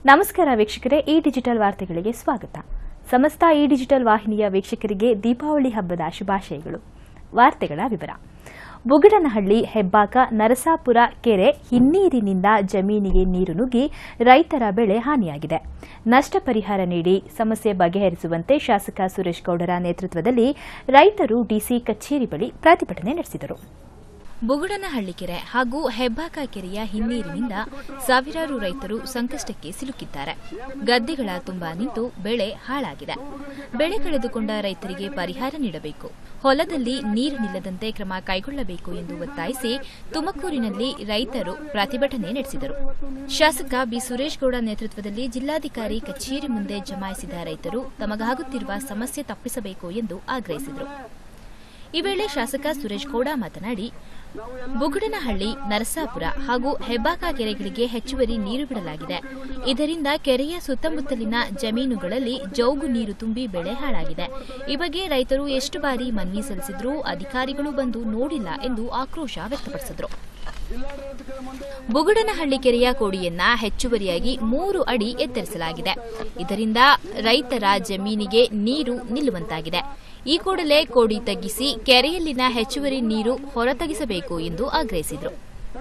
ನಮಸ್ಕಾರ ವೀಕ್ಷಕರೇ ಈ ಡಿಜಿಟಲ್ ವಾರ್ತೆಗಳಿಗೆ ಸ್ವಾಗತ ಸಮಸ್ತ ಈ ಡಿಜಿಟಲ್ ವಾಹಿನಿಯ ವೀಕ್ಷಕರಿಗೆ ದೀಪಾವಳಿ ಹಬ್ಬದ ಶುಭಾಶಯಗಳು ವಾರ್ತೆಗಳ ವಿವರ ಬುಗಡನಹಳ್ಳಿ ಹೆಬ್ಬಾಕ ನರಸಾಪುರ ಕೆರೆ ಹಿನ್ನೀರಿನಿಂದ ಜಮೀನಿಗೆ ನೀರು ನುಗ್ಗಿ ರೈತರ ಬೆಳೆ ಹಾನಿಯಾಗಿದೆ ನಷ್ಟ ಪರಿಹಾರ ನೀಡಿ ಸಮಸ್ಯೆ ಬಗೆಹರಿಸುವಂತೆ ಶಾಸಕ ಸುರೇಶ್ ಗೌಡರ ನೇತೃತ್ವದಲ್ಲಿ ರೈತರು ಡಿಸಿ ಕಚೇರಿ ಬಳಿ ಪ್ರತಿಭಟನೆ ನಡೆಸಿದರು ಬುಗುಡನಹಳ್ಳಿ ಕೆರೆ ಹಾಗೂ ಹೆಬ್ಬಾಕ ಕೆರೆಯ ಹಿನ್ನೀರಿನಿಂದ ಸಾವಿರಾರು ರೈತರು ಸಂಕಷ್ಟಕ್ಕೆ ಸಿಲುಕಿದ್ದಾರೆ ಗದ್ದೆಗಳ ತುಂಬಾ ನಿಂತು ಬೆಳೆ ಹಾಳಾಗಿದೆ ಬೆಳೆ ಕಳೆದುಕೊಂಡ ರೈತರಿಗೆ ಪರಿಹಾರ ನೀಡಬೇಕು ಹೊಲದಲ್ಲಿ ನೀರು ನಿಲ್ಲದಂತೆ ಕ್ರಮ ಕೈಗೊಳ್ಳಬೇಕು ಎಂದು ಒತ್ತಾಯಿಸಿ ತುಮಕೂರಿನಲ್ಲಿ ರೈತರು ಪ್ರತಿಭಟನೆ ನಡೆಸಿದರು ಶಾಸಕ ಬಿ ಸುರೇಶ್ ಗೌಡ ನೇತೃತ್ವದಲ್ಲಿ ಜಿಲ್ಲಾಧಿಕಾರಿ ಕಚೇರಿ ಮುಂದೆ ಜಮಾಯಿಸಿದ ರೈತರು ತಮಗಾಗುತ್ತಿರುವ ಸಮಸ್ಯೆ ತಪ್ಪಿಸಬೇಕು ಎಂದು ಆಗ್ರಹಿಸಿದರು ಈ ವೇಳೆ ಶಾಸಕ ಸುರೇಶ್ ಗೌಡ ಮಾತನಾಡಿ ಬುಗುಡನಹಳ್ಳಿ ನರಸಾಪುರ ಹಾಗೂ ಹೆಬ್ಬಾಕ ಕೆರೆಗಳಿಗೆ ಹೆಚ್ಚುವರಿ ನೀರು ಬಿಡಲಾಗಿದೆ ಇದರಿಂದ ಕೆರೆಯ ಸುತ್ತಮುತ್ತಲಿನ ಜಮೀನುಗಳಲ್ಲಿ ಜೌಗು ನೀರು ತುಂಬಿ ಬೆಳೆ ಹಾಳಾಗಿದೆ ಈ ಬಗ್ಗೆ ರೈತರು ಎಷ್ಟು ಬಾರಿ ಮನವಿ ಸಲ್ಲಿಸಿದ್ರೂ ಅಧಿಕಾರಿಗಳು ಬಂದು ನೋಡಿಲ್ಲ ಎಂದು ಆಕ್ರೋಶ ವ್ಯಕ್ತಪಡಿಸಿದರು ಬುಗುಡನಹಳ್ಳಿ ಕೆರೆಯ ಕೋಡಿಯನ್ನ ಹೆಚ್ಚುವರಿಯಾಗಿ ಮೂರು ಅಡಿ ಎತ್ತರಿಸಲಾಗಿದೆ ಇದರಿಂದ ರೈತರ ಜಮೀನಿಗೆ ನೀರು ನಿಲ್ಲುವಂತಾಗಿದೆ ಈ ಕೂಡಲೇ ಕೋಡಿ ತಗ್ಗಿಸಿ ಕೆರೆಯಲ್ಲಿನ ಹೆಚ್ಚುವರಿ ನೀರು ಹೊರತೆಗೆಸಬೇಕು ಎಂದು ಆಗ್ರಹಿಸಿದರು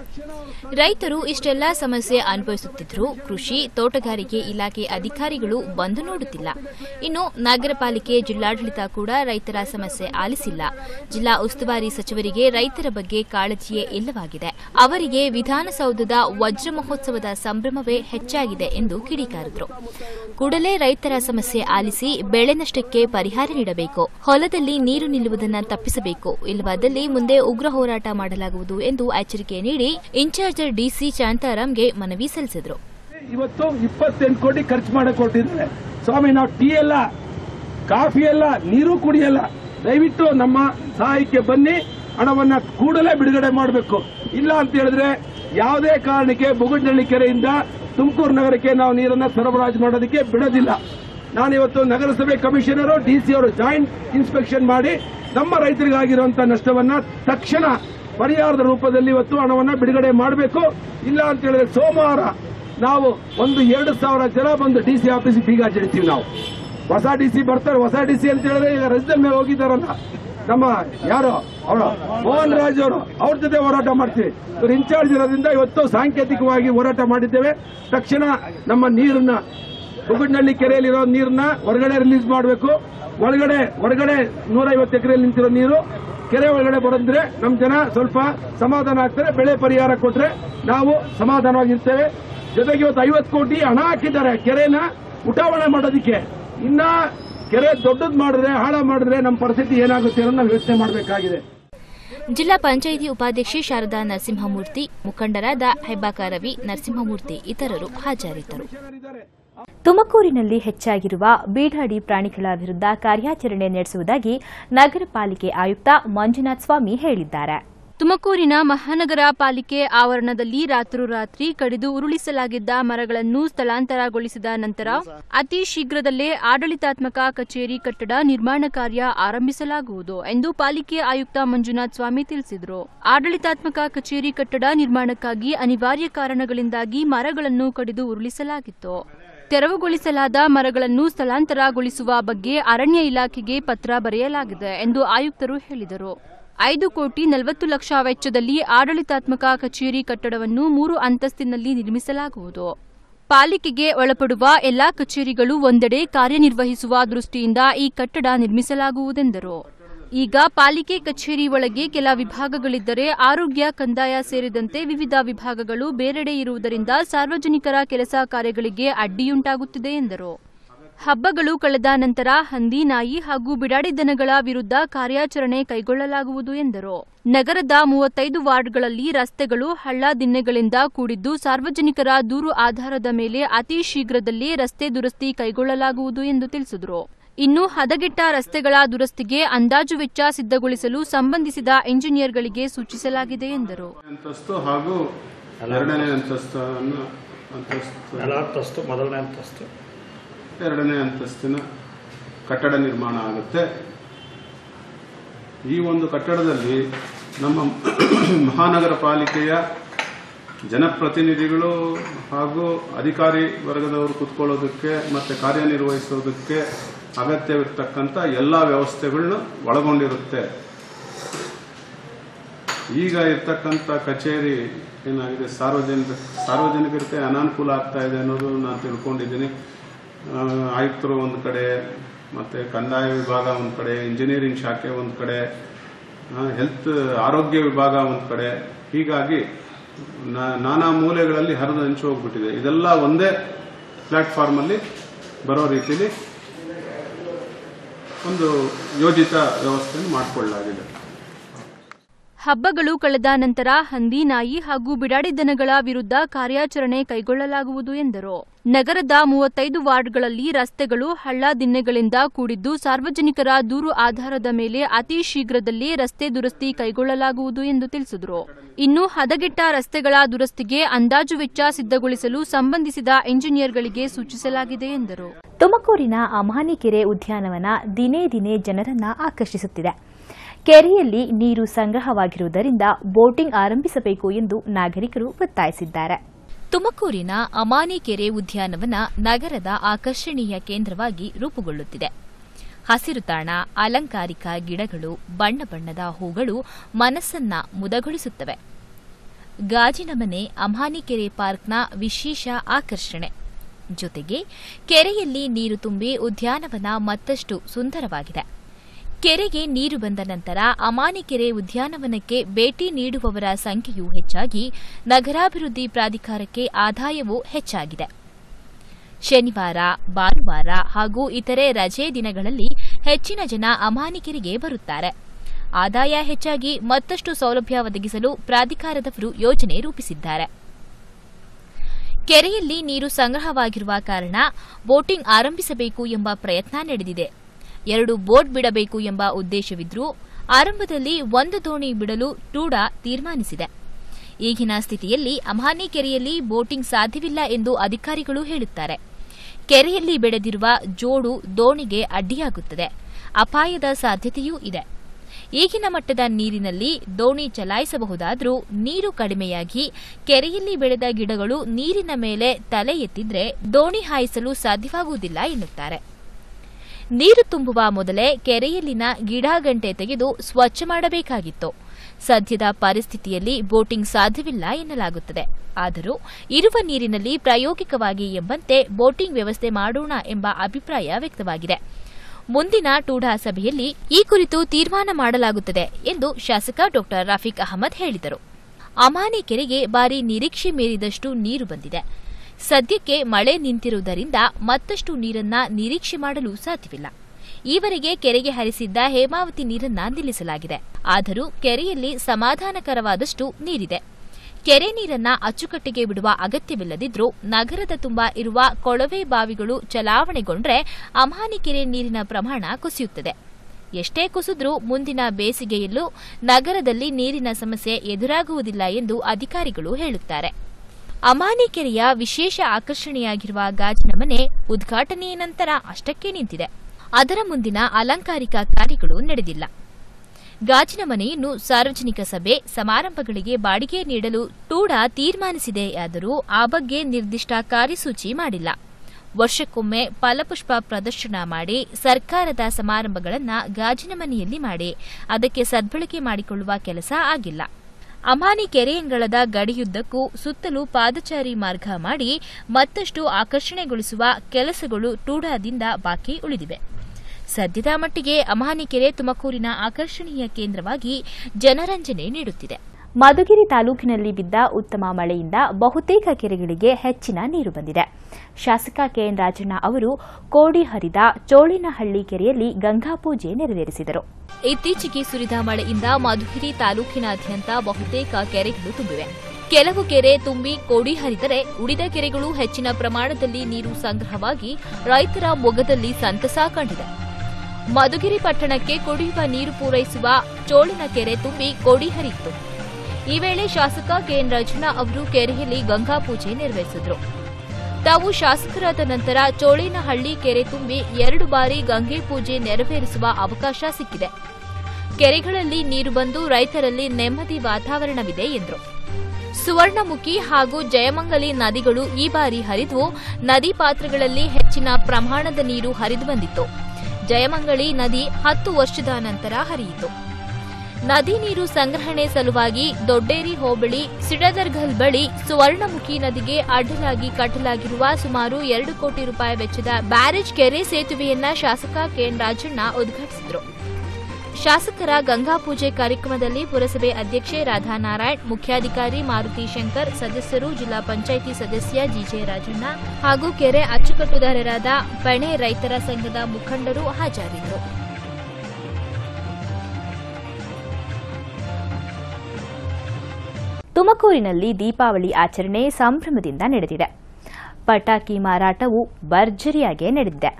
ರೈತರು ಇಷ್ಟೆಲ್ಲ ಸಮಸ್ಯೆ ಅನುಭವಿಸುತ್ತಿದ್ದರೂ ಕೃಷಿ ತೋಟಗಾರಿಕೆ ಇಲಾಖೆ ಅಧಿಕಾರಿಗಳು ಬಂದು ನೋಡುತ್ತಿಲ್ಲ ಇನ್ನು ನಗರ ಪಾಲಿಕೆ ಜಿಲ್ಲಾಡಳಿತ ಕೂಡ ರೈತರ ಸಮಸ್ಯೆ ಆಲಿಸಿಲ್ಲ ಜಿಲ್ಲಾ ಉಸ್ತುವಾರಿ ಸಚಿವರಿಗೆ ರೈತರ ಬಗ್ಗೆ ಕಾಳಜಿಯೇ ಇಲ್ಲವಾಗಿದೆ ಅವರಿಗೆ ವಿಧಾನಸೌಧದ ವಜ್ರ ಮಹೋತ್ಸವದ ಸಂಭ್ರಮವೇ ಹೆಚ್ಚಾಗಿದೆ ಎಂದು ಕಿಡಿಕಾರಿದರು ಕೂಡಲೇ ರೈತರ ಸಮಸ್ಯೆ ಆಲಿಸಿ ಬೆಳೆ ನಷ್ಟಕ್ಕೆ ಪರಿಹಾರ ನೀಡಬೇಕು ಹೊಲದಲ್ಲಿ ನೀರು ನಿಲ್ಲುವುದನ್ನು ತಪ್ಪಿಸಬೇಕು ಇಲ್ಲವಾದಲ್ಲಿ ಮುಂದೆ ಉಗ್ರ ಹೋರಾಟ ಮಾಡಲಾಗುವುದು ಎಂದು ಎಚ್ಚರಿಕೆ ನೀಡಿ ಇನ್ಚಾರ್ಜ್ ಡಿಸಿ ಶಾಂತಾರಾಮ್ಗೆ ಮನವಿ ಸಲ್ಲಿಸಿದರು ಇವತ್ತು ಇಪ್ಪತ್ತೆಂಟು ಕೋಟಿ ಖರ್ಚು ಮಾಡಕ್ ಕೊಟ್ಟಿದ್ದಾರೆ ಸ್ವಾಮಿ ನಾವು ಟೀ ಎಲ್ಲ ಕಾಫಿ ಎಲ್ಲ ನೀರು ಕುಡಿಯಲ್ಲ ದಯವಿಟ್ಟು ನಮ್ಮ ಸಹಾಯಕ್ಕೆ ಬನ್ನಿ ಹಣವನ್ನ ಕೂಡಲೇ ಬಿಡುಗಡೆ ಮಾಡಬೇಕು ಇಲ್ಲ ಅಂತ ಹೇಳಿದ್ರೆ ಯಾವುದೇ ಕಾರಣಕ್ಕೆ ಬುಗುಡ್ನಳ್ಳಿ ಕೆರೆಯಿಂದ ತುಮಕೂರು ನಗರಕ್ಕೆ ನಾವು ನೀರನ್ನ ಸರಬರಾಜು ಮಾಡೋದಕ್ಕೆ ಬಿಡೋದಿಲ್ಲ ನಾನಿವತ್ತು ನಗರಸಭೆ ಕಮಿಷನರು ಡಿಸಿ ಅವರು ಜಾಯಿಂಟ್ ಇನ್ಸ್ಪೆಕ್ಷನ್ ಮಾಡಿ ನಮ್ಮ ರೈತರಿಗಾಗಿರುವಂತಹ ನಷ್ಟವನ್ನ ತಕ್ಷಣ ಪರಿಹಾರದ ರೂಪದಲ್ಲಿ ಇವತ್ತು ಹಣವನ್ನ ಬಿಡುಗಡೆ ಮಾಡಬೇಕು ಇಲ್ಲ ಅಂತ ಹೇಳಿದ್ರೆ ಸೋಮವಾರ ನಾವು ಒಂದು ಎರಡು ಸಾವಿರ ಜನ ಬಂದು ಡಿಸಿ ಆಫೀಸಿಗೆ ಬೀಗ ಜಡಿತೀವಿ ನಾವು ಹೊಸ ಡಿಸಿ ಬರ್ತಾರೆ ಹೊಸ ಡಿಸಿ ಅಂತ ಹೇಳಿದ್ರೆ ಈಗ ರಜದ ಮೇಲೆ ಹೋಗಿದ್ದಾರಲ್ಲ ನಮ್ಮ ಯಾರು ಅವರು ಮೋಹನ್ ರಾಜ್ ಅವರು ಅವ್ರ ಜೊತೆ ಹೋರಾಟ ಮಾಡ್ತೀವಿ ಇವ್ರು ಇನ್ಚಾರ್ಜ್ ಇರೋದ್ರಿಂದ ಇವತ್ತು ಸಾಂಕೇತಿಕವಾಗಿ ಹೋರಾಟ ಮಾಡಿದ್ದೇವೆ ತಕ್ಷಣ ನಮ್ಮ ನೀರನ್ನ ಬುಗುಡ್ನಳ್ಳಿ ಕೆರೆಯಲ್ಲಿರೋ ನೀರನ್ನ ಹೊರಗಡೆ ರಿಲೀಸ್ ಮಾಡಬೇಕು ಒಳಗಡೆ ಹೊರಗಡೆ ನೂರೈವತ್ತು ಎಕರೆಯಲ್ಲಿ ನಿಂತಿರೋ ನೀರು ಕೆರೆ ಒಳಗಡೆ ಬರೋದ್ರೆ ನಮ್ ಜನ ಸ್ವಲ್ಪ ಸಮಾಧಾನ ಆಗ್ತಾರೆ ಬೆಳೆ ಪರಿಹಾರ ಕೊಟ್ರೆ ನಾವು ಸಮಾಧಾನವಾಗಿರ್ತೇವೆ ಜೊತೆಗೆ ಇವತ್ತು ಐವತ್ತು ಕೋಟಿ ಹಣ ಹಾಕಿದ್ದಾರೆ ಕೆರೆನ ಉಟಾವಣೆ ಮಾಡೋದಕ್ಕೆ ಇನ್ನ ಕೆರೆ ದೊಡ್ಡದ್ ಮಾಡಿದ್ರೆ ಹಾಳ ಮಾಡಿದ್ರೆ ನಮ್ಮ ಪರಿಸ್ಥಿತಿ ಏನಾಗುತ್ತೆ ಅನ್ನೋ ನಾವು ಯೋಚನೆ ಮಾಡಬೇಕಾಗಿದೆ ಜಿಲ್ಲಾ ಪಂಚಾಯಿತಿ ಉಪಾಧ್ಯಕ್ಷೆ ಶಾರದಾ ನರಸಿಂಹಮೂರ್ತಿ ಮುಖಂಡರಾದ ಹೆಬ್ಬಾಕ ರವಿ ನರಸಿಂಹಮೂರ್ತಿ ಇತರರು ಹಾಜರಿದ್ದರು ತುಮಕೂರಿನಲ್ಲಿ ಹೆಚ್ಚಾಗಿರುವ ಬೀಡಾಡಿ ಪ್ರಾಣಿಗಳ ವಿರುದ್ಧ ಕಾರ್ಯಾಚರಣೆ ನಡೆಸುವುದಾಗಿ ನಗರ ಪಾಲಿಕೆ ಆಯುಕ್ತ ಮಂಜುನಾಥ್ ಸ್ವಾಮಿ ಹೇಳಿದ್ದಾರೆ ತುಮಕೂರಿನ ಮಹಾನಗರ ಪಾಲಿಕೆ ಆವರಣದಲ್ಲಿ ರಾತ್ರೋರಾತ್ರಿ ಕಡಿದು ಉರುಳಿಸಲಾಗಿದ್ದ ಮರಗಳನ್ನು ಸ್ಥಳಾಂತರಗೊಳಿಸಿದ ನಂತರ ಅತಿ ಶೀಘ್ರದಲ್ಲೇ ಆಡಳಿತಾತ್ಮಕ ಕಚೇರಿ ಕಟ್ಟಡ ನಿರ್ಮಾಣ ಕಾರ್ಯ ಆರಂಭಿಸಲಾಗುವುದು ಎಂದು ಪಾಲಿಕೆ ಆಯುಕ್ತ ಮಂಜುನಾಥ್ ಸ್ವಾಮಿ ತಿಳಿಸಿದರು ಆಡಳಿತಾತ್ಮಕ ಕಚೇರಿ ಕಟ್ಟಡ ನಿರ್ಮಾಣಕ್ಕಾಗಿ ಅನಿವಾರ್ಯ ಕಾರಣಗಳಿಂದಾಗಿ ಮರಗಳನ್ನು ಕಡಿದು ಉರುಳಿಸಲಾಗಿತ್ತು ತೆರವುಗೊಳಿಸಲಾದ ಮರಗಳನ್ನು ಸ್ಥಳಾಂತರಗೊಳಿಸುವ ಬಗ್ಗೆ ಅರಣ್ಯ ಇಲಾಖೆಗೆ ಪತ್ರ ಬರೆಯಲಾಗಿದೆ ಎಂದು ಆಯುಕ್ತರು ಹೇಳಿದರು ಐದು ಕೋಟಿ ನಲವತ್ತು ಲಕ್ಷ ವೆಚ್ಚದಲ್ಲಿ ಆಡಳಿತಾತ್ಮಕ ಕಚೇರಿ ಕಟ್ಟಡವನ್ನು ಮೂರು ಅಂತಸ್ತಿನಲ್ಲಿ ನಿರ್ಮಿಸಲಾಗುವುದು ಪಾಲಿಕೆಗೆ ಒಳಪಡುವ ಎಲ್ಲಾ ಕಚೇರಿಗಳು ಒಂದೆಡೆ ಕಾರ್ಯನಿರ್ವಹಿಸುವ ದೃಷ್ಟಿಯಿಂದ ಈ ಕಟ್ಟಡ ನಿರ್ಮಿಸಲಾಗುವುದೆಂದರು ಈಗ ಪಾಲಿಕೆ ಕಚೇರಿ ಒಳಗೆ ಕೆಲ ವಿಭಾಗಗಳಿದ್ದರೆ ಆರೋಗ್ಯ ಕಂದಾಯ ಸೇರಿದಂತೆ ವಿವಿಧ ವಿಭಾಗಗಳು ಬೇರೆಡೆ ಇರುವುದರಿಂದ ಸಾರ್ವಜನಿಕರ ಕೆಲಸ ಕಾರ್ಯಗಳಿಗೆ ಅಡ್ಡಿಯುಂಟಾಗುತ್ತಿದೆ ಎಂದರು ಹಬ್ಬಗಳು ಕಳೆದ ನಂತರ ಹಂದಿ ನಾಯಿ ಹಾಗೂ ಬಿಡಾಡಿ ದನಗಳ ವಿರುದ್ಧ ಕಾರ್ಯಾಚರಣೆ ಕೈಗೊಳ್ಳಲಾಗುವುದು ಎಂದರು ನಗರದ ಮೂವತ್ತೈದು ವಾರ್ಡ್ಗಳಲ್ಲಿ ರಸ್ತೆಗಳು ಹಳ್ಳ ದಿಣ್ಣೆಗಳಿಂದ ಕೂಡಿದ್ದು ಸಾರ್ವಜನಿಕರ ದೂರು ಆಧಾರದ ಮೇಲೆ ಅತಿ ಶೀಘ್ರದಲ್ಲೇ ರಸ್ತೆ ದುರಸ್ತಿ ಕೈಗೊಳ್ಳಲಾಗುವುದು ಎಂದು ತಿಳಿಸಿದರು ಇನ್ನು ಹದಗೆಟ್ಟ ರಸ್ತೆಗಳ ದುರಸ್ತಿಗೆ ಅಂದಾಜು ವೆಚ್ಚ ಸಿದ್ಧಗೊಳಿಸಲು ಸಂಬಂಧಿಸಿದ ಇಂಜಿನಿಯರ್ಗಳಿಗೆ ಸೂಚಿಸಲಾಗಿದೆ ಎಂದರು ಅಂತಸ್ತು ಹಾಗೂ ಎರಡನೇ ಅಂತಸ್ತನ್ನು ಅಂತಸ್ತು ನೆಲಂತಸ್ತು ಮೊದಲನೇ ಅಂತಸ್ತು ಎರಡನೇ ಅಂತಸ್ತಿನ ಕಟ್ಟಡ ನಿರ್ಮಾಣ ಆಗುತ್ತೆ ಈ ಒಂದು ಕಟ್ಟಡದಲ್ಲಿ ನಮ್ಮ ಮಹಾನಗರ ಪಾಲಿಕೆಯ ಜನಪ್ರತಿನಿಧಿಗಳು ಹಾಗೂ ಅಧಿಕಾರಿ ವರ್ಗದವರು ಕುತ್ಕೊಳ್ಳೋದಕ್ಕೆ ಮತ್ತೆ ಕಾರ್ಯನಿರ್ವಹಿಸೋದಕ್ಕೆ ಅಗತ್ಯವಿರ್ತಕ್ಕಂಥ ಎಲ್ಲ ವ್ಯವಸ್ಥೆಗಳನ್ನ ಒಳಗೊಂಡಿರುತ್ತೆ ಈಗ ಇರ್ತಕ್ಕಂಥ ಕಚೇರಿ ಏನಾಗಿದೆ ಸಾರ್ವಜನಿಕ ಸಾರ್ವಜನಿಕರಿಗೆ ಅನಾನುಕೂಲ ಆಗ್ತಾ ಇದೆ ಅನ್ನೋದು ನಾನು ತಿಳ್ಕೊಂಡಿದ್ದೀನಿ ಆ, ಆಯುಕ್ತರು ಒಂದು ಕಡೆ ಮತ್ತೆ ಕಂದಾಯ ವಿಭಾಗ ಒಂದು ಕಡೆ ಇಂಜಿನಿಯರಿಂಗ್ ಶಾಖೆ ಒಂದು ಕಡೆ ಹೆಲ್ತ್ ಆರೋಗ್ಯ ವಿಭಾಗ ಒಂದು ಕಡೆ ಹೀಗಾಗಿ ನಾ- ನಾನಾ ಮೂಲೆಗಳಲ್ಲಿ ಹರಿದು ಹಂಚಿ ಹೋಗ್ಬಿಟ್ಟಿದೆ ಇದೆಲ್ಲ ಒಂದೇ ಪ್ಲಾಟ್ಫಾರ್ಮ್ ಅಲ್ಲಿ ಬರೋ ರೀತಿಲಿ ಒಂದು ಯೋಜಿತ ವ್ಯವಸ್ಥೆಯನ್ನು ಮಾಡಿಕೊಳ್ಳಲಾಗಿದೆ ಹಬ್ಬಗಳು ಕಳೆದ ನಂತರ ಹಂದಿ ನಾಯಿ ಹಾಗೂ ಬಿಡಾಡಿ ದನಗಳ ವಿರುದ್ಧ ಕಾರ್ಯಾಚರಣೆ ಕೈಗೊಳ್ಳಲಾಗುವುದು ಎಂದರು ನಗರದ ಮೂವತ್ತೈದು ವಾರ್ಡ್ಗಳಲ್ಲಿ ರಸ್ತೆಗಳು ಹಳ್ಳ ದಿಣ್ಣೆಗಳಿಂದ ಕೂಡಿದ್ದು ಸಾರ್ವಜನಿಕರ ದೂರು ಆಧಾರದ ಮೇಲೆ ಅತಿ ಶೀಘ್ರದಲ್ಲೇ ರಸ್ತೆ ದುರಸ್ತಿ ಕೈಗೊಳ್ಳಲಾಗುವುದು ಎಂದು ತಿಳಿಸಿದರು ಇನ್ನು ಹದಗೆಟ್ಟ ರಸ್ತೆಗಳ ದುರಸ್ತಿಗೆ ಅಂದಾಜು ವೆಚ್ಚ ಸಿದ್ದಗೊಳಿಸಲು ಸಂಬಂಧಿಸಿದ ಇಂಜಿನಿಯರ್ಗಳಿಗೆ ಸೂಚಿಸಲಾಗಿದೆ ಎಂದರು ತುಮಕೂರಿನ ಅಮಾನಿ ಕೆರೆ ಉದ್ಯಾನವನ ದಿನೇ ದಿನೇ ಜನರನ್ನ ಆಕರ್ಷಿಸುತ್ತಿದೆ ಕೆರೆಯಲ್ಲಿ ನೀರು ಸಂಗ್ರಹವಾಗಿರುವುದರಿಂದ ಬೋಟಿಂಗ್ ಆರಂಭಿಸಬೇಕು ಎಂದು ನಾಗರಿಕರು ಒತ್ತಾಯಿಸಿದ್ದಾರೆ ತುಮಕೂರಿನ ಅಮಾನಿ ಕೆರೆ ಉದ್ಯಾನವನ ನಗರದ ಆಕರ್ಷಣೀಯ ಕೇಂದ್ರವಾಗಿ ರೂಪುಗೊಳ್ಳುತ್ತಿದೆ ಹಸಿರು ತಾಣ ಅಲಂಕಾರಿಕ ಗಿಡಗಳು ಬಣ್ಣ ಬಣ್ಣದ ಹೂಗಳು ಮನಸ್ಸನ್ನ ಮುದಗೊಳಿಸುತ್ತವೆ ಗಾಜಿನ ಮನೆ ಅಮಾನಿ ಕೆರೆ ಪಾರ್ಕ್ನ ವಿಶೇಷ ಆಕರ್ಷಣೆ ಜೊತೆಗೆ ಕೆರೆಯಲ್ಲಿ ನೀರು ತುಂಬಿ ಉದ್ಯಾನವನ ಮತ್ತಷ್ಟು ಸುಂದರವಾಗಿದೆ ಕೆರೆಗೆ ನೀರು ಬಂದ ನಂತರ ಅಮಾನಿ ಕೆರೆ ಉದ್ಯಾನವನಕ್ಕೆ ಭೇಟಿ ನೀಡುವವರ ಸಂಖ್ಯೆಯೂ ಹೆಚ್ಚಾಗಿ ನಗರಾಭಿವೃದ್ಧಿ ಪ್ರಾಧಿಕಾರಕ್ಕೆ ಆದಾಯವೂ ಹೆಚ್ಚಾಗಿದೆ ಶನಿವಾರ ಭಾನುವಾರ ಹಾಗೂ ಇತರೆ ರಜೆ ದಿನಗಳಲ್ಲಿ ಹೆಚ್ಚಿನ ಜನ ಅಮಾನಿಕೆರೆಗೆ ಬರುತ್ತಾರೆ ಆದಾಯ ಹೆಚ್ಚಾಗಿ ಮತ್ತಷ್ಟು ಸೌಲಭ್ಯ ಒದಗಿಸಲು ಪ್ರಾಧಿಕಾರದವರು ಯೋಜನೆ ರೂಪಿಸಿದ್ದಾರೆ ಕೆರೆಯಲ್ಲಿ ನೀರು ಸಂಗ್ರಹವಾಗಿರುವ ಕಾರಣ ಬೋಟಿಂಗ್ ಆರಂಭಿಸಬೇಕು ಎಂಬ ಪ್ರಯತ್ನ ನಡೆದಿದೆ ಎರಡು ಬೋಟ್ ಬಿಡಬೇಕು ಎಂಬ ಉದ್ದೇಶವಿದ್ರೂ ಆರಂಭದಲ್ಲಿ ಒಂದು ದೋಣಿ ಬಿಡಲು ಟೂಡಾ ತೀರ್ಮಾನಿಸಿದೆ ಈಗಿನ ಸ್ಥಿತಿಯಲ್ಲಿ ಅಮಾನಿ ಕೆರೆಯಲ್ಲಿ ಬೋಟಿಂಗ್ ಸಾಧ್ಯವಿಲ್ಲ ಎಂದು ಅಧಿಕಾರಿಗಳು ಹೇಳುತ್ತಾರೆ ಕೆರೆಯಲ್ಲಿ ಬೆಳೆದಿರುವ ಜೋಡು ದೋಣಿಗೆ ಅಡ್ಡಿಯಾಗುತ್ತದೆ ಅಪಾಯದ ಸಾಧ್ಯತೆಯೂ ಇದೆ ಈಗಿನ ಮಟ್ಟದ ನೀರಿನಲ್ಲಿ ದೋಣಿ ಚಲಾಯಿಸಬಹುದಾದರೂ ನೀರು ಕಡಿಮೆಯಾಗಿ ಕೆರೆಯಲ್ಲಿ ಬೆಳೆದ ಗಿಡಗಳು ನೀರಿನ ಮೇಲೆ ತಲೆ ಎತ್ತಿದ್ರೆ ದೋಣಿ ಹಾಯಿಸಲು ಸಾಧ್ಯವಾಗುವುದಿಲ್ಲ ಎನ್ನುತ್ತಾರೆ ನೀರು ತುಂಬುವ ಮೊದಲೇ ಕೆರೆಯಲ್ಲಿನ ಗಿಡಗಂಟೆ ತೆಗೆದು ಸ್ವಚ್ಛ ಮಾಡಬೇಕಾಗಿತ್ತು ಸದ್ಯದ ಪರಿಸ್ಥಿತಿಯಲ್ಲಿ ಬೋಟಿಂಗ್ ಸಾಧ್ಯವಿಲ್ಲ ಎನ್ನಲಾಗುತ್ತದೆ ಆದರೂ ಇರುವ ನೀರಿನಲ್ಲಿ ಪ್ರಾಯೋಗಿಕವಾಗಿ ಎಂಬಂತೆ ಬೋಟಿಂಗ್ ವ್ಯವಸ್ಥೆ ಮಾಡೋಣ ಎಂಬ ಅಭಿಪ್ರಾಯ ವ್ಯಕ್ತವಾಗಿದೆ ಮುಂದಿನ ಟೂಡಾ ಸಭೆಯಲ್ಲಿ ಈ ಕುರಿತು ತೀರ್ಮಾನ ಮಾಡಲಾಗುತ್ತದೆ ಎಂದು ಶಾಸಕ ಡಾ ರಫೀಕ್ ಅಹಮದ್ ಹೇಳಿದರು ಅಮಾನಿ ಕೆರೆಗೆ ಬಾರಿ ನಿರೀಕ್ಷೆ ಮೀರಿದಷ್ಟು ನೀರು ಬಂದಿದೆ ಸದ್ಯಕ್ಕೆ ಮಳೆ ನಿಂತಿರುವುದರಿಂದ ಮತ್ತಷ್ಟು ನೀರನ್ನ ನಿರೀಕ್ಷೆ ಮಾಡಲು ಸಾಧ್ಯವಿಲ್ಲ ಈವರೆಗೆ ಕೆರೆಗೆ ಹರಿಸಿದ್ದ ಹೇಮಾವತಿ ನೀರನ್ನ ನಿಲ್ಲಿಸಲಾಗಿದೆ ಆದರೂ ಕೆರೆಯಲ್ಲಿ ಸಮಾಧಾನಕರವಾದಷ್ಟು ನೀರಿದೆ ಕೆರೆ ನೀರನ್ನ ಅಚ್ಚುಕಟ್ಟಿಗೆ ಬಿಡುವ ಅಗತ್ಯವಿಲ್ಲದಿದ್ರೂ ನಗರದ ತುಂಬ ಇರುವ ಕೊಳವೆ ಬಾವಿಗಳು ಚಲಾವಣೆಗೊಂಡ್ರೆ ಅಮಾನಿ ಕೆರೆ ನೀರಿನ ಪ್ರಮಾಣ ಕುಸಿಯುತ್ತದೆ ಎಷ್ಟೇ ಕುಸಿದ್ರೂ ಮುಂದಿನ ಬೇಸಿಗೆಯಲ್ಲೂ ನಗರದಲ್ಲಿ ನೀರಿನ ಸಮಸ್ಯೆ ಎದುರಾಗುವುದಿಲ್ಲ ಎಂದು ಅಧಿಕಾರಿಗಳು ಹೇಳುತ್ತಾರೆ ಅಮಾನಿ ಕೆರೆಯ ವಿಶೇಷ ಆಕರ್ಷಣೆಯಾಗಿರುವ ಗಾಜಿನ ಮನೆ ಉದ್ಘಾಟನೆಯ ನಂತರ ಅಷ್ಟಕ್ಕೆ ನಿಂತಿದೆ ಅದರ ಮುಂದಿನ ಅಲಂಕಾರಿಕ ಕಾರ್ಯಗಳು ನಡೆದಿಲ್ಲ ಗಾಜಿನ ಮನೆಯನ್ನು ಸಾರ್ವಜನಿಕ ಸಭೆ ಸಮಾರಂಭಗಳಿಗೆ ಬಾಡಿಗೆ ನೀಡಲು ಟೂಡಾ ತೀರ್ಮಾನಿಸಿದೆಯಾದರೂ ಆ ಬಗ್ಗೆ ನಿರ್ದಿಷ್ಟ ಕಾರ್ಯಸೂಚಿ ಮಾಡಿಲ್ಲ ವರ್ಷಕ್ಕೊಮ್ಮೆ ಫಲಪುಷ್ಪ ಪ್ರದರ್ಶನ ಮಾಡಿ ಸರ್ಕಾರದ ಸಮಾರಂಭಗಳನ್ನು ಗಾಜಿನ ಮನೆಯಲ್ಲಿ ಮಾಡಿ ಅದಕ್ಕೆ ಸದ್ಬಳಕೆ ಮಾಡಿಕೊಳ್ಳುವ ಕೆಲಸ ಆಗಿಲ್ಲ ಅಮಾನಿ ಕೆರೆಯಂಗಳದ ಗಡಿಯುದ್ದಕ್ಕೂ ಸುತ್ತಲೂ ಪಾದಚಾರಿ ಮಾರ್ಗ ಮಾಡಿ ಮತ್ತಷ್ಟು ಆಕರ್ಷಣೆಗೊಳಿಸುವ ಕೆಲಸಗಳು ಟೂಡಾದಿಂದ ಬಾಕಿ ಉಳಿದಿವೆ ಸದ್ಯದ ಮಟ್ಟಿಗೆ ಅಮಾನಿ ಕೆರೆ ತುಮಕೂರಿನ ಆಕರ್ಷಣೀಯ ಕೇಂದ್ರವಾಗಿ ಜನರಂಜನೆ ನೀಡುತ್ತಿದೆ ಮಧುಗಿರಿ ತಾಲೂಕಿನಲ್ಲಿ ಬಿದ್ದ ಉತ್ತಮ ಮಳೆಯಿಂದ ಬಹುತೇಕ ಕೆರೆಗಳಿಗೆ ಹೆಚ್ಚಿನ ನೀರು ಬಂದಿದೆ ಶಾಸಕ ಕೆಎನ್ ರಾಜಣ್ಣ ಅವರು ಕೋಡಿ ಹರಿದ ಚೋಳಿನಹಳ್ಳಿ ಕೆರೆಯಲ್ಲಿ ಗಂಗಾ ಪೂಜೆ ನೆರವೇರಿಸಿದರು ಇತ್ತೀಚೆಗೆ ಸುರಿದ ಮಳೆಯಿಂದ ಮಧುಗಿರಿ ತಾಲೂಕಿನಾದ್ಯಂತ ಬಹುತೇಕ ಕೆರೆಗಳು ತುಂಬಿವೆ ಕೆಲವು ಕೆರೆ ತುಂಬಿ ಕೋಡಿ ಹರಿದರೆ ಉಳಿದ ಕೆರೆಗಳು ಹೆಚ್ಚಿನ ಪ್ರಮಾಣದಲ್ಲಿ ನೀರು ಸಂಗ್ರಹವಾಗಿ ರೈತರ ಮೊಗದಲ್ಲಿ ಸಂತಸ ಕಂಡಿದೆ ಮಧುಗಿರಿ ಪಟ್ಟಣಕ್ಕೆ ಕುಡಿಯುವ ನೀರು ಪೂರೈಸುವ ಚೋಳಿನ ಕೆರೆ ತುಂಬಿ ಕೋಡಿ ಹರಿಯಿತು ಈ ವೇಳೆ ಶಾಸಕ ಕೆಎನ್ ರಾಜಣ್ಣ ಅವರು ಕೆರೆಯಲ್ಲಿ ಗಂಗಾ ಪೂಜೆ ನೆರವೇರಿಸಿದರು ತಾವು ಶಾಸಕರಾದ ನಂತರ ಚೋಳಿನಹಳ್ಳಿ ಕೆರೆ ತುಂಬಿ ಎರಡು ಬಾರಿ ಗಂಗೆ ಪೂಜೆ ನೆರವೇರಿಸುವ ಅವಕಾಶ ಸಿಕ್ಕಿದೆ ಕೆರೆಗಳಲ್ಲಿ ನೀರು ಬಂದು ರೈತರಲ್ಲಿ ನೆಮ್ಮದಿ ವಾತಾವರಣವಿದೆ ಎಂದರು ಸುವರ್ಣಮುಖಿ ಹಾಗೂ ಜಯಮಂಗಲಿ ನದಿಗಳು ಈ ಬಾರಿ ಹರಿದು ನದಿ ಪಾತ್ರಗಳಲ್ಲಿ ಹೆಚ್ಚಿನ ಪ್ರಮಾಣದ ನೀರು ಹರಿದು ಬಂದಿತ್ತು ಜಯಮಂಗಳಿ ನದಿ ಹತ್ತು ವರ್ಷದ ನಂತರ ಹರಿಯಿತು ನದಿ ನೀರು ಸಂಗ್ರಹಣೆ ಸಲುವಾಗಿ ದೊಡ್ಡೇರಿ ಹೋಬಳಿ ಸಿಡದರ್ಗಲ್ ಬಳಿ ಸುವರ್ಣಮುಖಿ ನದಿಗೆ ಅಡ್ಡಲಾಗಿ ಕಟ್ಟಲಾಗಿರುವ ಸುಮಾರು ಎರಡು ಕೋಟಿ ರೂಪಾಯಿ ವೆಚ್ಚದ ಬ್ಯಾರೇಜ್ ಕೆರೆ ಸೇತುವೆಯನ್ನ ಶಾಸಕ ಕೆಎನ್ ರಾಜಣ್ಣ ಉದ್ಘಾಟಿಸಿದರು ಶಾಸಕರ ಗಂಗಾ ಪೂಜೆ ಕಾರ್ಯಕ್ರಮದಲ್ಲಿ ಪುರಸಭೆ ಅಧ್ಯಕ್ಷೆ ರಾಧಾನಾರಾಯಣ್ ಮುಖ್ಯಾಧಿಕಾರಿ ಮಾರುತಿ ಶಂಕರ್ ಸದಸ್ಯರು ಜಿಲ್ಲಾ ಪಂಚಾಯಿತಿ ಸದಸ್ಯ ಜಿಜೆ ರಾಜಣ್ಣ ಹಾಗೂ ಕೆರೆ ಅಚ್ಚುಕಟ್ಟುದಾರರಾದ ಪಣೆ ರೈತರ ಸಂಘದ ಮುಖಂಡರು ಹಾಜರಿದ್ದರು ತುಮಕೂರಿನಲ್ಲಿ ದೀಪಾವಳಿ ಆಚರಣೆ ಸಂಭ್ರಮದಿಂದ ನಡೆದಿದೆ ಪಟಾಕಿ ಮಾರಾಟವು ಭರ್ಜರಿಯಾಗಿ ನಡೆದಿದೆ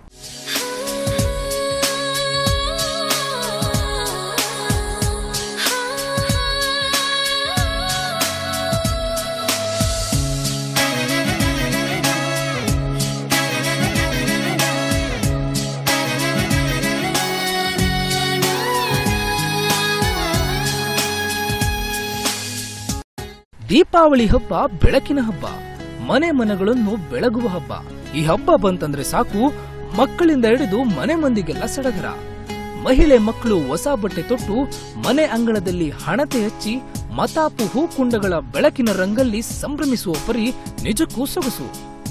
ದೀಪಾವಳಿ ಹಬ್ಬ ಬೆಳಕಿನ ಹಬ್ಬ ಮನೆ ಮನಗಳನ್ನು ಬೆಳಗುವ ಹಬ್ಬ ಈ ಹಬ್ಬ ಬಂತಂದ್ರೆ ಸಾಕು ಮಕ್ಕಳಿಂದ ಹಿಡಿದು ಮನೆ ಮಂದಿಗೆಲ್ಲ ಸಡಗರ ಮಹಿಳೆ ಮಕ್ಕಳು ಹೊಸ ಬಟ್ಟೆ ತೊಟ್ಟು ಮನೆ ಅಂಗಳದಲ್ಲಿ ಹಣತೆ ಹಚ್ಚಿ ಮತಾಪು ಹೂಕುಂಡಗಳ ಬೆಳಕಿನ ರಂಗಲ್ಲಿ ಸಂಭ್ರಮಿಸುವ ಪರಿ ನಿಜಕ್ಕೂ ಸೊಗಸು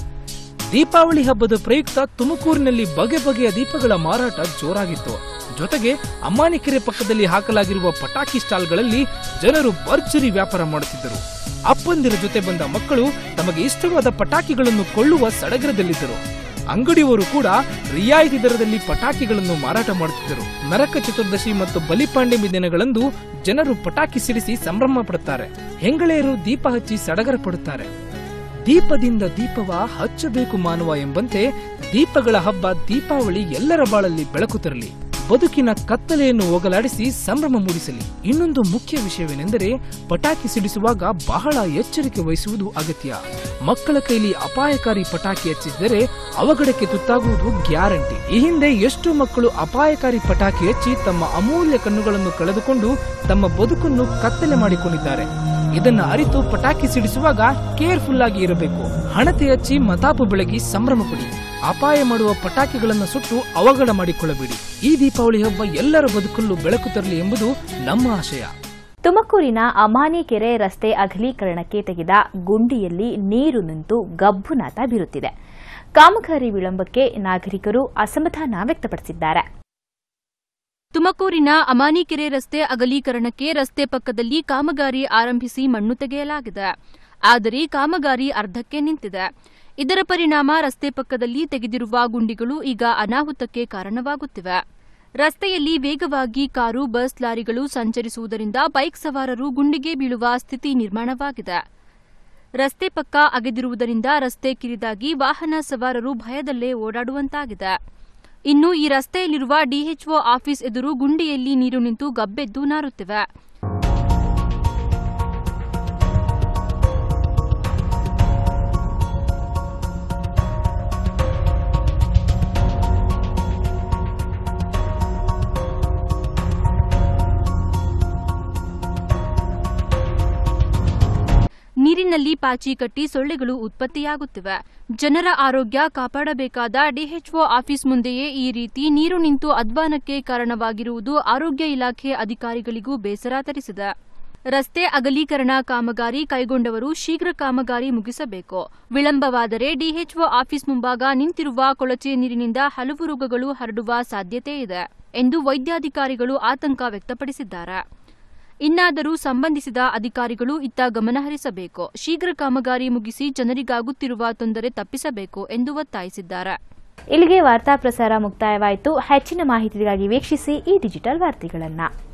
ದೀಪಾವಳಿ ಹಬ್ಬದ ಪ್ರಯುಕ್ತ ತುಮಕೂರಿನಲ್ಲಿ ಬಗೆ ಬಗೆಯ ದೀಪಗಳ ಮಾರಾಟ ಜೋರಾಗಿತ್ತು ಜೊತೆಗೆ ಅಮ್ಮಾನಿಕೆರೆ ಪಕ್ಕದಲ್ಲಿ ಹಾಕಲಾಗಿರುವ ಪಟಾಕಿ ಸ್ಟಾಲ್ಗಳಲ್ಲಿ ಜನರು ಭರ್ಜರಿ ವ್ಯಾಪಾರ ಮಾಡುತ್ತಿದ್ದರು ಅಪ್ಪಂದಿರ ಜೊತೆ ಬಂದ ಮಕ್ಕಳು ತಮಗೆ ಇಷ್ಟವಾದ ಪಟಾಕಿಗಳನ್ನು ಕೊಳ್ಳುವ ಸಡಗರದಲ್ಲಿದ್ದರು ಅಂಗಡಿಯವರು ಕೂಡ ರಿಯಾಯಿತಿ ದರದಲ್ಲಿ ಪಟಾಕಿಗಳನ್ನು ಮಾರಾಟ ಮಾಡುತ್ತಿದ್ದರು ನರಕ ಚತುರ್ದಶಿ ಮತ್ತು ಬಲಿಪಾಂಡೆಮಿ ದಿನಗಳಂದು ಜನರು ಪಟಾಕಿ ಸಿಡಿಸಿ ಸಂಭ್ರಮ ಪಡುತ್ತಾರೆ ಹೆಂಗಳೆಯರು ದೀಪ ಹಚ್ಚಿ ಸಡಗರ ಪಡುತ್ತಾರೆ ದೀಪದಿಂದ ದೀಪವ ಹಚ್ಚಬೇಕು ಮಾನವ ಎಂಬಂತೆ ದೀಪಗಳ ಹಬ್ಬ ದೀಪಾವಳಿ ಎಲ್ಲರ ಬಾಳಲ್ಲಿ ಬೆಳಕು ತರಲಿ ಬದುಕಿನ ಕತ್ತಲೆಯನ್ನು ಹೋಗಲಾಡಿಸಿ ಸಂಭ್ರಮ ಮೂಡಿಸಲಿ ಇನ್ನೊಂದು ಮುಖ್ಯ ವಿಷಯವೇನೆಂದರೆ ಪಟಾಕಿ ಸಿಡಿಸುವಾಗ ಬಹಳ ಎಚ್ಚರಿಕೆ ವಹಿಸುವುದು ಅಗತ್ಯ ಮಕ್ಕಳ ಕೈಲಿ ಅಪಾಯಕಾರಿ ಪಟಾಕಿ ಹಚ್ಚಿದರೆ ಅವಘಡಕ್ಕೆ ತುತ್ತಾಗುವುದು ಗ್ಯಾರಂಟಿ ಈ ಹಿಂದೆ ಎಷ್ಟು ಮಕ್ಕಳು ಅಪಾಯಕಾರಿ ಪಟಾಕಿ ಹಚ್ಚಿ ತಮ್ಮ ಅಮೂಲ್ಯ ಕಣ್ಣುಗಳನ್ನು ಕಳೆದುಕೊಂಡು ತಮ್ಮ ಬದುಕನ್ನು ಕತ್ತಲೆ ಮಾಡಿಕೊಂಡಿದ್ದಾರೆ ಇದನ್ನ ಅರಿತು ಪಟಾಕಿ ಸಿಡಿಸುವಾಗ ಕೇರ್ಫುಲ್ ಆಗಿ ಇರಬೇಕು ಹಣತೆ ಹಚ್ಚಿ ಮತಾಪು ಬೆಳಗಿ ಸಂಭ್ರಮ ಪಡಿ ಅಪಾಯ ಮಾಡುವ ಪಟಾಕಿಗಳನ್ನು ಸುಟ್ಟು ಅವಘಡ ಮಾಡಿಕೊಳ್ಳಬೇಡಿ ಈ ದೀಪಾವಳಿ ಹಬ್ಬ ಎಲ್ಲರ ಬದುಕಲ್ಲೂ ಬೆಳಕು ತರಲಿ ಎಂಬುದು ನಮ್ಮ ಆಶಯ ತುಮಕೂರಿನ ಅಮಾನಿ ಕೆರೆ ರಸ್ತೆ ಅಗಲೀಕರಣಕ್ಕೆ ತೆಗೆದ ಗುಂಡಿಯಲ್ಲಿ ನೀರು ನಿಂತು ಗಬ್ಬುನಾಥ ಬೀರುತ್ತಿದೆ ಕಾಮಗಾರಿ ವಿಳಂಬಕ್ಕೆ ನಾಗರಿಕರು ಅಸಮಾಧಾನ ವ್ಯಕ್ತಪಡಿಸಿದ್ದಾರೆ ತುಮಕೂರಿನ ಅಮಾನಿಕೆರೆ ರಸ್ತೆ ಅಗಲೀಕರಣಕ್ಕೆ ರಸ್ತೆ ಪಕ್ಕದಲ್ಲಿ ಕಾಮಗಾರಿ ಆರಂಭಿಸಿ ಮಣ್ಣು ತೆಗೆಯಲಾಗಿದೆ ಆದರೆ ಕಾಮಗಾರಿ ಅರ್ಧಕ್ಕೆ ನಿಂತಿದೆ ಇದರ ಪರಿಣಾಮ ರಸ್ತೆ ಪಕ್ಕದಲ್ಲಿ ತೆಗೆದಿರುವ ಗುಂಡಿಗಳು ಈಗ ಅನಾಹುತಕ್ಕೆ ಕಾರಣವಾಗುತ್ತಿವೆ ರಸ್ತೆಯಲ್ಲಿ ವೇಗವಾಗಿ ಕಾರು ಬಸ್ ಲಾರಿಗಳು ಸಂಚರಿಸುವುದರಿಂದ ಬೈಕ್ ಸವಾರರು ಗುಂಡಿಗೆ ಬೀಳುವ ಸ್ಥಿತಿ ನಿರ್ಮಾಣವಾಗಿದೆ ರಸ್ತೆ ಪಕ್ಕ ಅಗೆದಿರುವುದರಿಂದ ರಸ್ತೆ ಕಿರಿದಾಗಿ ವಾಹನ ಸವಾರರು ಭಯದಲ್ಲೇ ಓಡಾಡುವಂತಾಗಿದೆ ಇನ್ನು ಈ ರಸ್ತೆಯಲ್ಲಿರುವ ಡಿಎಚ್ಒ ಆಫೀಸ್ ಎದುರು ಗುಂಡಿಯಲ್ಲಿ ನೀರು ನಿಂತು ಗಬ್ಬೆದ್ದು ನಾರುತ್ತಿವೆ ನೀರಿನಲ್ಲಿ ಪಾಚಿ ಕಟ್ಟಿ ಸೊಳ್ಳೆಗಳು ಉತ್ಪತ್ತಿಯಾಗುತ್ತಿವೆ ಜನರ ಆರೋಗ್ಯ ಕಾಪಾಡಬೇಕಾದ ಡಿಎಚ್ಒ ಆಫೀಸ್ ಮುಂದೆಯೇ ಈ ರೀತಿ ನೀರು ನಿಂತು ಅಧ್ವಾನಕ್ಕೆ ಕಾರಣವಾಗಿರುವುದು ಆರೋಗ್ಯ ಇಲಾಖೆ ಅಧಿಕಾರಿಗಳಿಗೂ ಬೇಸರ ತರಿಸಿದೆ ರಸ್ತೆ ಅಗಲೀಕರಣ ಕಾಮಗಾರಿ ಕೈಗೊಂಡವರು ಶೀಘ್ರ ಕಾಮಗಾರಿ ಮುಗಿಸಬೇಕು ವಿಳಂಬವಾದರೆ ಡಿಎಚ್ಒ ಆಫೀಸ್ ಮುಂಭಾಗ ನಿಂತಿರುವ ಕೊಳಚೆ ನೀರಿನಿಂದ ಹಲವು ರೋಗಗಳು ಹರಡುವ ಸಾಧ್ಯತೆ ಇದೆ ಎಂದು ವೈದ್ಯಾಧಿಕಾರಿಗಳು ಆತಂಕ ವ್ಯಕ್ತಪಡಿಸಿದ್ದಾರೆ ಇನ್ನಾದರೂ ಸಂಬಂಧಿಸಿದ ಅಧಿಕಾರಿಗಳು ಇತ್ತ ಗಮನಹರಿಸಬೇಕು ಶೀಘ್ರ ಕಾಮಗಾರಿ ಮುಗಿಸಿ ಜನರಿಗಾಗುತ್ತಿರುವ ತೊಂದರೆ ತಪ್ಪಿಸಬೇಕು ಎಂದು ಒತ್ತಾಯಿಸಿದ್ದಾರೆ ಇಲ್ಲಿಗೆ ವಾರ್ತಾ ಪ್ರಸಾರ ಮುಕ್ತಾಯವಾಯಿತು ಹೆಚ್ಚಿನ ಮಾಹಿತಿಗಾಗಿ ವೀಕ್ಷಿಸಿ ಈ ಡಿಜಿಟಲ್ ವಾರ್ತೆಗಳನ್ನು